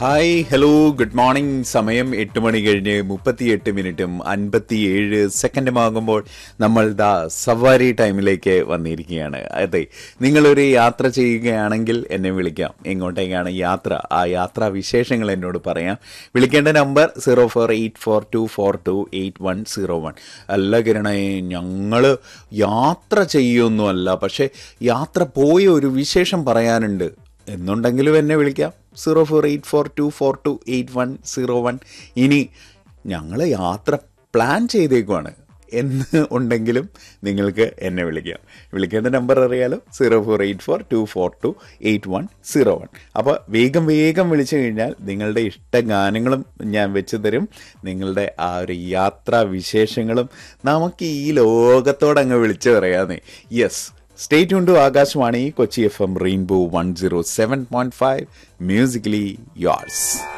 hi hello good morning സമയം എട്ട് മണി കഴിഞ്ഞ് മുപ്പത്തിയെട്ട് മിനിറ്റും അൻപത്തിയേഴ് സെക്കൻഡും ആകുമ്പോൾ നമ്മൾ ദാ സവാരി ടൈമിലേക്ക് വന്നിരിക്കുകയാണ് അതെ നിങ്ങളൊരു യാത്ര ചെയ്യുകയാണെങ്കിൽ എന്നെ വിളിക്കാം എങ്ങോട്ടേക്കാണ് യാത്ര ആ യാത്രാ വിശേഷങ്ങൾ എന്നോട് പറയാം വിളിക്കേണ്ട number zero four eight four two four two eight one zero one അല്ല കിരണേ ഞങ്ങൾ യാത്ര ചെയ്യൊന്നുമല്ല പക്ഷേ യാത്ര പോയ ഒരു വിശേഷം പറയാനുണ്ട് എന്നുണ്ടെങ്കിലും എന്നെ വിളിക്കാം zero four eight four two four two eight one zero one ഇനി ഞങ്ങൾ യാത്ര പ്ലാൻ ചെയ്തേക്കുവാണ് എന്ന് ഉണ്ടെങ്കിലും നിങ്ങൾക്ക് എന്നെ വിളിക്കാം വിളിക്കേണ്ട നമ്പർ അറിയാലോ zero four eight four two four two eight one zero one അപ്പോൾ വേഗം വേഗം വിളിച്ചു കഴിഞ്ഞാൽ നിങ്ങളുടെ ഇഷ്ട ഗാനങ്ങളും ഞാൻ വെച്ച് തരും നിങ്ങളുടെ ആ ഒരു യാത്രാ വിശേഷങ്ങളും നമുക്ക് ഈ ലോകത്തോടങ്ങ് വിളിച്ചു പറയാന്നേ yes stay tuned to Akashvani Kochi F M rainbow one zero seven point five musically yours